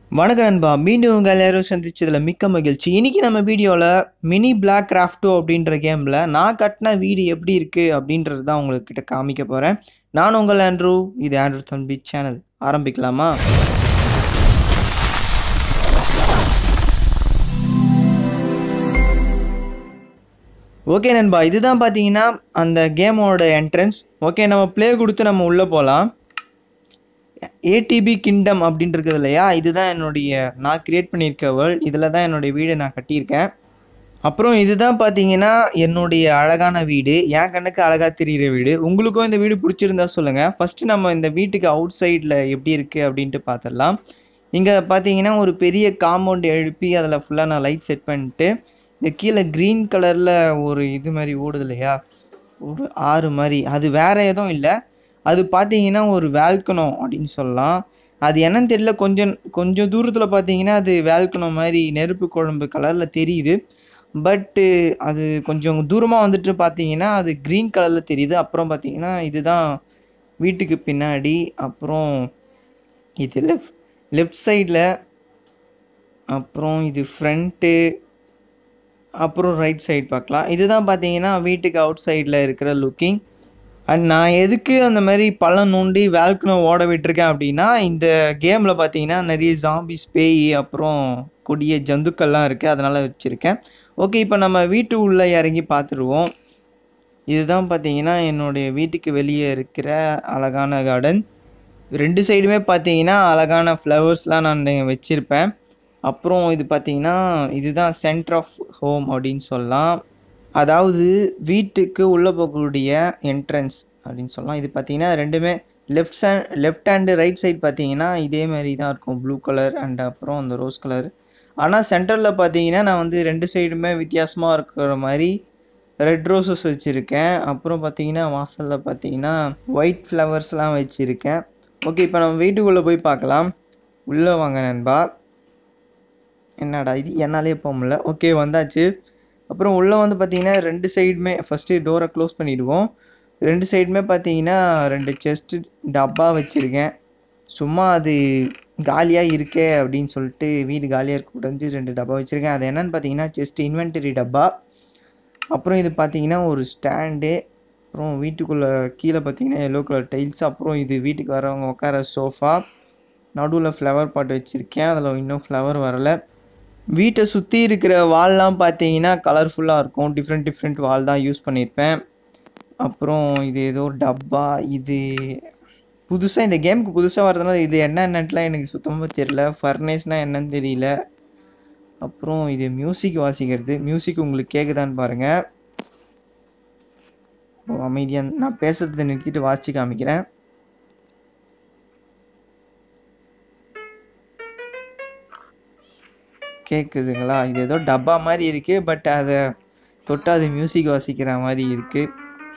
வணக்கம் நண்பா மீண்டும் உங்கள் எல்லாரும் சந்திச்சதில் மிக்க மகிழ்ச்சி இன்றைக்கி நம்ம வீடியோவில் மினி பிளாக் கிராஃப்ட் டூ அப்படின்ற கேமில் நான் கட்டின வீடு எப்படி இருக்குது அப்படின்றது தான் உங்கள்கிட்ட காமிக்க போகிறேன் நான் உங்கள் ஆண்ட்ரூ இது ஆண்ட்ரூ தம்பி சேனல் ஆரம்பிக்கலாமா ஓகே நண்பா இதுதான் பார்த்தீங்கன்னா அந்த கேமோட என்ட்ரன்ஸ் ஓகே நம்ம ப்ளே கொடுத்து நம்ம உள்ளே போகலாம் ஏடிபி கிங்டம் அப்படின்ட்டு இருக்குது இல்லையா இதுதான் என்னுடைய நான் க்ரியேட் பண்ணியிருக்க வேர்ல்ட் இதில் தான் என்னுடைய வீடை நான் கட்டியிருக்கேன் அப்புறம் இதுதான் பார்த்தீங்கன்னா என்னுடைய அழகான வீடு என் கண்ணுக்கு அழகாக தெரிகிற வீடு உங்களுக்கும் இந்த வீடு பிடிச்சிருந்தா சொல்லுங்கள் ஃபஸ்ட்டு நம்ம இந்த வீட்டுக்கு அவுட் சைடில் எப்படி இருக்குது அப்படின்ட்டு பார்த்துடலாம் இங்கே பார்த்தீங்கன்னா ஒரு பெரிய காம்பவுண்ட் எழுப்பி அதில் ஃபுல்லாக நான் லைட் செட் பண்ணிட்டு இந்த கீழே க்ரீன் கலரில் ஒரு இது மாதிரி ஓடுது இல்லையா ஒரு ஆறு மாதிரி அது வேறு எதுவும் இல்லை அது பார்த்தீங்கன்னா ஒரு வேல்கனோ அப்படின்னு சொல்லலாம் அது என்னன்னு தெரியல கொஞ்சம் கொஞ்சம் தூரத்தில் பார்த்தீங்கன்னா அது வேல்கனோ மாதிரி நெருப்பு குழம்பு கலரில் தெரியுது பட்டு அது கொஞ்சம் தூரமாக வந்துட்டு பார்த்தீங்கன்னா அது க்ரீன் கலரில் தெரியுது அப்புறம் பார்த்தீங்கன்னா இதுதான் வீட்டுக்கு பின்னாடி அப்புறம் இது லெஃப்ட் லெஃப்ட் சைடில் அப்புறம் இது ஃப்ரண்ட்டு அப்புறம் ரைட் சைடு பார்க்கலாம் இதுதான் பார்த்தீங்கன்னா வீட்டுக்கு அவுட் சைடில் இருக்கிற லுக்கிங் அண்ட் நான் எதுக்கு அந்த மாதிரி பள்ளம் நோண்டி வேல்குனோ ஓட விட்டுருக்கேன் அப்படின்னா இந்த கேமில் பார்த்தீங்கன்னா நிறைய ஜாம்பிஸ் பேய் அப்புறம் கொடிய ஜந்துக்கள்லாம் இருக்குது அதனால் வச்சுருக்கேன் ஓகே இப்போ நம்ம வீட்டு உள்ளே இறங்கி பார்த்துருவோம் இதுதான் பார்த்தீங்கன்னா என்னுடைய வீட்டுக்கு வெளியே இருக்கிற அழகான கார்டன் ரெண்டு சைடுமே பார்த்தீங்கன்னா அழகான ஃப்ளவர்ஸ்லாம் நான் வச்சுருப்பேன் அப்புறம் இது பார்த்தீங்கன்னா இதுதான் சென்டர் ஆஃப் ஹோம் அப்படின்னு சொல்லலாம் அதாவது வீட்டுக்கு உள்ளே போகக்கூடிய என்ட்ரன்ஸ் அப்படின்னு சொல்லலாம் இது பார்த்தீங்கன்னா ரெண்டுமே left side left hand right side பார்த்தீங்கன்னா இதே மாதிரி தான் இருக்கும் ப்ளூ கலர் அண்ட் அப்புறம் அந்த ரோஸ் கலர் ஆனால் சென்டரில் பார்த்தீங்கன்னா நான் வந்து ரெண்டு சைடுமே வித்தியாசமாக இருக்கிற மாதிரி ரெட் ரோசஸ் வச்சுருக்கேன் அப்புறம் பார்த்தீங்கன்னா வாசலில் பார்த்தீங்கன்னா ஒயிட் ஃப்ளவர்ஸ்லாம் வச்சுருக்கேன் ஓகே இப்போ நம்ம வீட்டுக்குள்ளே போய் பார்க்கலாம் உள்ளே வாங்க நண்பா என்னடா இது என்னாலே போக முடியல ஓகே வந்தாச்சு அப்புறம் உள்ளே வந்து பார்த்தீங்கன்னா ரெண்டு சைடுமே ஃபஸ்ட்டு டோரை க்ளோஸ் பண்ணிவிடுவோம் ரெண்டு சைடுமே பார்த்தீங்கன்னா ரெண்டு செஸ்ட்டு டப்பா வச்சுருக்கேன் சும்மா அது காலியாக இருக்கே அப்படின்னு சொல்லிட்டு வீடு காலியாக இருக்கக்கூடாது ரெண்டு டப்பா வச்சுருக்கேன் அது என்னென்னு பார்த்தீங்கன்னா செஸ்ட் இன்வென்டரி டப்பா அப்புறம் இது பார்த்தீங்கன்னா ஒரு ஸ்டாண்டு அப்புறம் வீட்டுக்குள்ளே கீழே பார்த்தீங்கன்னா எல்லோ கலர் டைல்ஸ் அப்புறம் இது வீட்டுக்கு வரவங்க உட்கார சோஃபா நடுவில் ஃப்ளவர் பாட் வச்சுருக்கேன் அதில் இன்னும் ஃப்ளவர் வரலை வீட்டை சுற்றி இருக்கிற வால்லாம் பார்த்தீங்கன்னா கலர்ஃபுல்லாக இருக்கும் டிஃப்ரெண்ட் டிஃப்ரெண்ட் வால் தான் யூஸ் பண்ணியிருப்பேன் அப்புறம் இது ஏதோ டப்பா இது புதுசாக இந்த கேமுக்கு புதுசாக வரதுனால இது என்னென்னட்டுலாம் எனக்கு சுத்தமாக தெரியல ஃபர்னேஸ்னால் என்னன்னு தெரியல அப்புறம் இது மியூசிக் வாசிக்கிறது மியூசிக் உங்களுக்கு கேட்குதான்னு பாருங்கள் அமைதியாக நான் பேசுறதை நிறுத்திட்டு வாசித்து காமிக்கிறேன் கேட்குதுங்களா இது ஏதோ டப்பா மாதிரி இருக்குது பட் அதை தொட்டு அது மியூசிக் வாசிக்கிற மாதிரி இருக்குது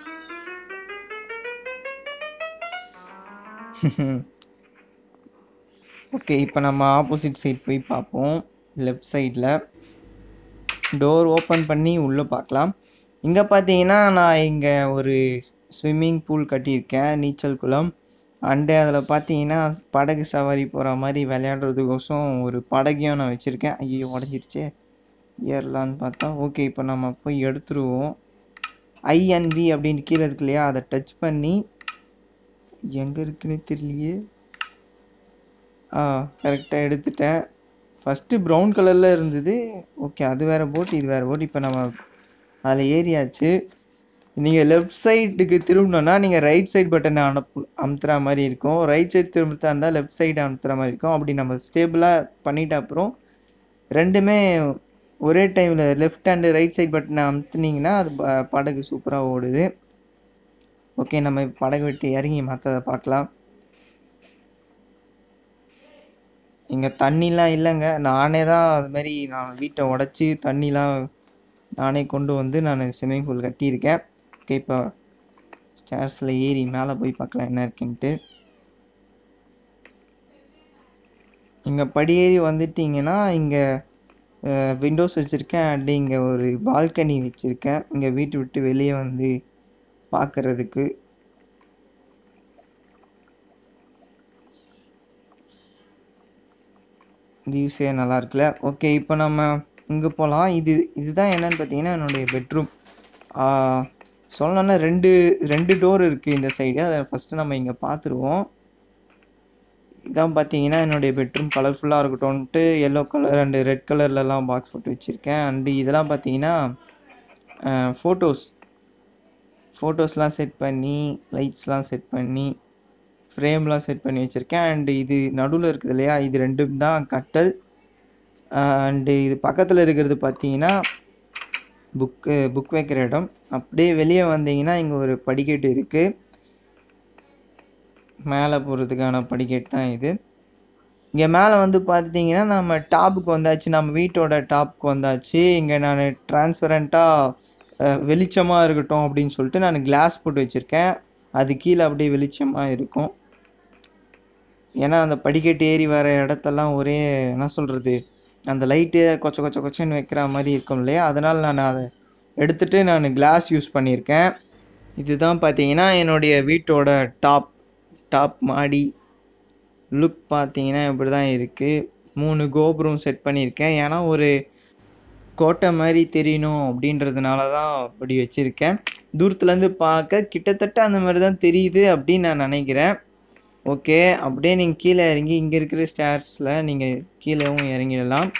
ஓகே இப்போ நம்ம ஆப்போசிட் சைட் போய் பார்ப்போம் லெஃப்ட் சைடில் டோர் ஓப்பன் பண்ணி உள்ளே பார்க்கலாம் இங்கே பார்த்தீங்கன்னா நான் இங்கே ஒரு ஸ்விம்மிங் பூல் கட்டியிருக்கேன் நீச்சல் குளம் அண்டு அதில் பார்த்தீங்கன்னா படகு சவாரி போகிற மாதிரி விளையாடுறதுக்கோசம் ஒரு படகையும் நான் வச்சுருக்கேன் ஐயோ உடஞ்சிருச்சே ஏறலான்னு பார்த்தா ஓகே இப்போ நம்ம போய் எடுத்துருவோம் ஐஎன்வி அப்படின்னு கீழே இருக்கு இல்லையா அதை டச் பண்ணி எங்கே இருக்குன்னு தெரியலையே ஆ கரெக்டாக எடுத்துட்டேன் ஃபஸ்ட்டு ப்ரௌன் கலரில் இருந்தது ஓகே அது வேறு போட் இது வேறு போட் இப்போ நம்ம அதில் ஏறியாச்சு நீங்கள் லெஃப்ட் சைடுக்கு திரும்பினோன்னா நீங்கள் ரைட் சைடு பட்டனை அனுப்பு அமுத்துற மாதிரி இருக்கும் ரைட் சைடு திரும்பத்தா இருந்தால் லெஃப்ட் சைடு அமுத்துற மாதிரி இருக்கும் அப்படி நம்ம ஸ்டேபிளாக பண்ணிட்ட அப்புறம் ரெண்டுமே ஒரே டைமில் லெஃப்ட் ஹேண்டு ரைட் சைடு பட்டனை அமுத்துனீங்கன்னா அது படகு சூப்பராக ஓடுது ஓகே நம்ம படகு விட்டு இறங்கி மற்றதை பார்க்கலாம் இங்கே தண்ணிலாம் இல்லைங்க நானே தான் அது மாதிரி நான் வீட்டை உடச்சி தண்ணிலாம் நானே கொண்டு வந்து நான் ஸ்விம்மிங் பூல் கட்டியிருக்கேன் ஓகே இப்போ ஸ்டேர்ஸில் ஏறி மேலே போய் பார்க்கலாம் என்ன இருக்குன்ட்டு இங்கே படியேறி வந்துட்டிங்கன்னா இங்கே விண்டோஸ் வச்சுருக்கேன் அண்டு இங்கே ஒரு பால்கனி வச்சுருக்கேன் இங்கே வீட்டை விட்டு வெளியே வந்து பார்க்குறதுக்கு வியூஸே நல்லா இருக்குல்ல ஓகே இப்போ நம்ம இங்கே போகலாம் இது இதுதான் என்னன்னு பார்த்தீங்கன்னா என்னுடைய பெட்ரூம் சொல்லணும்னா ரெண்டு ரெண்டு டோர் இருக்குது இந்த சைடு அதை ஃபஸ்ட்டு நம்ம இங்கே பார்த்துருவோம் இதான் பார்த்தீங்கன்னா என்னுடைய பெட்ரூம் கலர்ஃபுல்லாக இருக்கட்டும்ன்ட்டு எல்லோ கலர் அண்டு ரெட் கலர்லலாம் பாக்ஸ் போட்டு வச்சுருக்கேன் அண்டு இதெல்லாம் பார்த்தீங்கன்னா ஃபோட்டோஸ் ஃபோட்டோஸ்லாம் செட் பண்ணி லைட்ஸ்லாம் செட் பண்ணி ஃப்ரேம்லாம் செட் பண்ணி வச்சுருக்கேன் அண்டு இது நடுவில் இருக்குது இல்லையா இது ரெண்டும் தான் கட்டல் அண்டு இது பக்கத்தில் இருக்கிறது பார்த்தீங்கன்னா புக்கு புக் வைக்கிற இடம் அப்படியே வெளியே வந்தீங்கன்னா இங்கே ஒரு படிக்கட்டு இருக்குது மேலே போகிறதுக்கான படிக்கட்டு தான் இது இங்கே மேலே வந்து பார்த்துட்டிங்கன்னா நம்ம டாப்புக்கு வந்தாச்சு நம்ம வீட்டோட டாப்புக்கு வந்தாச்சு இங்கே நான் டிரான்ஸ்பரண்ட்டாக வெளிச்சமாக இருக்கட்டும் அப்படின்னு சொல்லிட்டு நான் கிளாஸ் போட்டு வச்சுருக்கேன் அது கீழே அப்படியே வெளிச்சமாக இருக்கும் ஏன்னா அந்த படிக்கட்டு ஏறி வர இடத்தெல்லாம் ஒரே என்ன சொல்கிறது அந்த லைட்டு கொச்ச கொச்ச கொச்சன்னு வைக்கிற மாதிரி இருக்கும் இல்லையா அதனால் நான் அதை எடுத்துகிட்டு நான் கிளாஸ் யூஸ் பண்ணியிருக்கேன் இதுதான் பார்த்தீங்கன்னா என்னுடைய வீட்டோட டாப் டாப் மாடி லுக் பார்த்தீங்கன்னா இப்படி தான் இருக்குது மூணு கோபுரம் செட் பண்ணியிருக்கேன் ஏன்னா ஒரு கோட்டை மாதிரி தெரியணும் அப்படின்றதுனால தான் அப்படி வச்சுருக்கேன் தூரத்துலேருந்து பார்க்க கிட்டத்தட்ட அந்த மாதிரி தான் தெரியுது அப்படின்னு நான் நினைக்கிறேன் ஓகே அப்படியே நீங்கள் கீழே இறங்கி இங்கே இருக்கிற ஸ்டேர்ஸில் நீங்கள் கீழேவும் இறங்கிடலாம்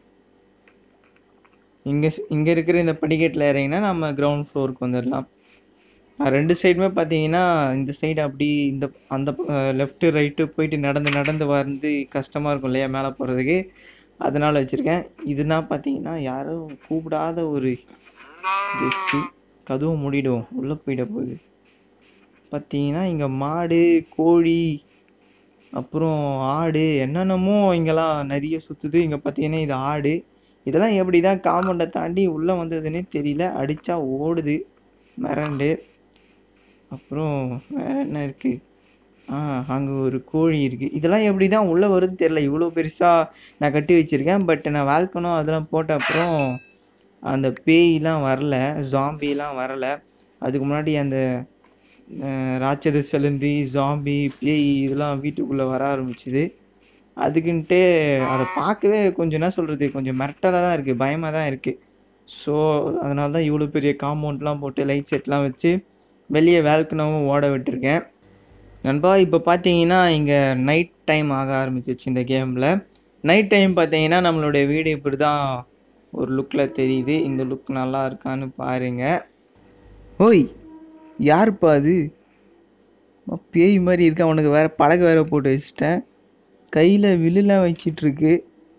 இங்கே இங்கே இருக்கிற இந்த படிக்கட்டில் இறங்கினா நம்ம கிரவுண்ட் ஃப்ளோருக்கு வந்துடலாம் அஹ் ரெண்டு சைடுமே பார்த்தீங்கன்னா இந்த சைடு அப்படி இந்த அந்த லெஃப்ட்டு ரைட்டு போயிட்டு நடந்து நடந்து வந்து கஷ்டமாக இருக்கும் இல்லையா மேலே போகிறதுக்கு அதனால் வச்சுருக்கேன் இதுனா பார்த்தீங்கன்னா யாரும் கூப்பிடாத ஒரு கெஸ்ட்டு கதவு மூடிடுவோம் உள்ளே போயிட போகுது பார்த்தீங்கன்னா இங்கே மாடு கோழி அப்புறம் ஆடு என்னென்னமோ இங்கெல்லாம் நிறைய சுற்றுது இங்கே பார்த்தீங்கன்னா இது ஆடு இதெல்லாம் எப்படி தான் காம்பவுண்டை தாண்டி உள்ளே வந்ததுன்னே தெரியல அடித்தா ஓடுது மிரண்டு அப்புறம் வேற என்ன இருக்குது ஆ அங்கே ஒரு கோழி இருக்குது இதெல்லாம் எப்படி தான் உள்ளே வருதுன்னு தெரில இவ்வளோ பெருசாக நான் கட்டி வச்சுருக்கேன் பட் நான் வால்கனோ அதெல்லாம் போட்ட அப்புறம் அந்த பேய்லாம் வரல ஜாம்பிலாம் வரல அதுக்கு முன்னாடி அந்த அஹ், ராட்சத செலுந்தி ஜாம்பி பேய் இதெல்லாம் வீட்டுக்குள்ளே வர ஆரம்பிச்சுது அதுக்குன்ட்டு அதை பார்க்கவே கொஞ்சம் என்ன சொல்கிறது கொஞ்சம் மிரட்டலாக தான் இருக்குது பயமாக தான் இருக்குது ஸோ அதனால தான் இவ்வளோ பெரிய காம்பவுண்ட்லாம் போட்டு லைட் செட்லாம் வச்சு வெளியே வேல்கனவும் ஓட விட்டுருக்கேன் நண்பா இப்போ பார்த்தீங்கன்னா இங்கே நைட் டைம் ஆக ஆரம்பிச்சிச்சு இந்த கேமில் நைட் டைம் பார்த்தீங்கன்னா நம்மளுடைய வீடு இப்படி தான் ஒரு லுக்கில் தெரியுது இந்த லுக் நல்லா இருக்கான்னு பாருங்க ஓய் யாருப்பா அது அம்மா, பேய் மாதிரி இருக்கு அவனுக்கு வேற படகு வேற போட்டு வச்சிட்டேன் கையில் வில்லுலாம் வச்சிட்ருக்கு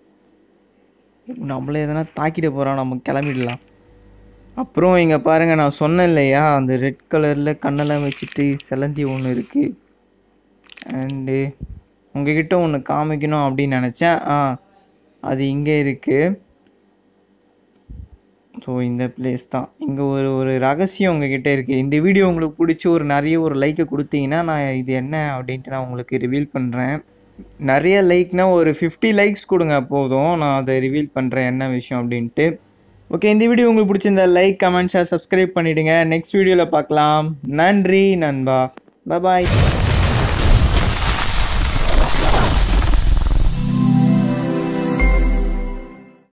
நம்மளே எதனா தாக்கிட போகிறான் நம்ம கிளம்பிடலாம் அப்புறம் இங்கே பாருங்கள் நான் சொன்னேன் இல்லையா அந்த ரெட் கலரில் கண்ணெல்லாம் வச்சுட்டு செலந்தி ஒன்று இருக்குது அண்டு உங்ககிட்ட ஒன்று காமிக்கணும் அப்படின்னு நினச்சேன் ஆ அது இங்கே இருக்குது ஸோ இந்த பிளேஸ் தான் இங்கே ஒரு ஒரு ரகசியம் உங்ககிட்ட இருக்குது இந்த வீடியோ உங்களுக்கு பிடிச்சி ஒரு நிறைய ஒரு லைக்கை கொடுத்தீங்கன்னா நான் இது என்ன அப்படின்ட்டு நான் உங்களுக்கு ரிவீல் பண்ணுறேன் நிறைய லைக்னா ஒரு ஃபிஃப்டி லைக்ஸ் கொடுங்க போதும் நான் அதை ரிவீல் பண்ணுறேன் என்ன விஷயம் அப்படின்ட்டு ஓகே இந்த வீடியோ உங்களுக்கு பிடிச்சிருந்தா லைக் கமெண்ட் ஷேர் சப்ஸ்கிரைப் பண்ணிவிடுங்க நெக்ஸ்ட் வீடியோவில் பார்க்கலாம் நன்றி நண்பா பாய்